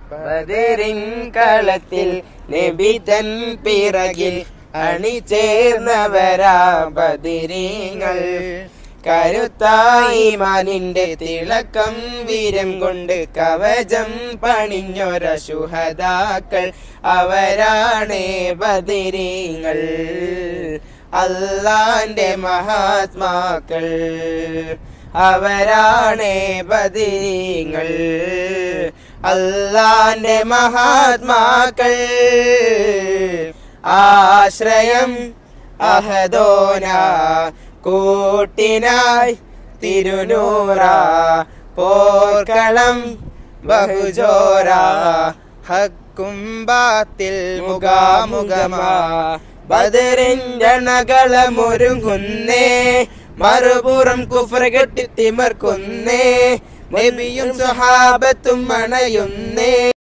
ബദറിൻ കളത്തിൽ നബിതൻ പിറകിൽ അണിചേർന്നവരാ ബദിരീങ്ങൾ കരുത്തായി മാനിന്റെ തിളക്കം വീരം കൊണ്ട് കവചം പണിഞ്ഞൊര ശുഹദാക്കൾ അവരാണ് ബദിരീങ്ങൾ അള്ളാന്റെ മഹാത്മാക്കൾ അവരാണ് ബദിരീങ്ങൾ അള്ളാന്റെ മഹാത്മാക്കൾ ആശ്രയം അഹദോന കൂട്ടിനായി തിരുനൂറ പോർക്കളം ബഹുജോര ഹക്കും ബാത്തിൽ മുഖാമുഖമാ ബദറിന്റെ നകളമൊരുങ്ങുന്നേ മറുപുറം കുഫർ കെട്ടി തിമർക്കുന്നേ നബിയും സ്വഹാബത്തും അണയുന്നേ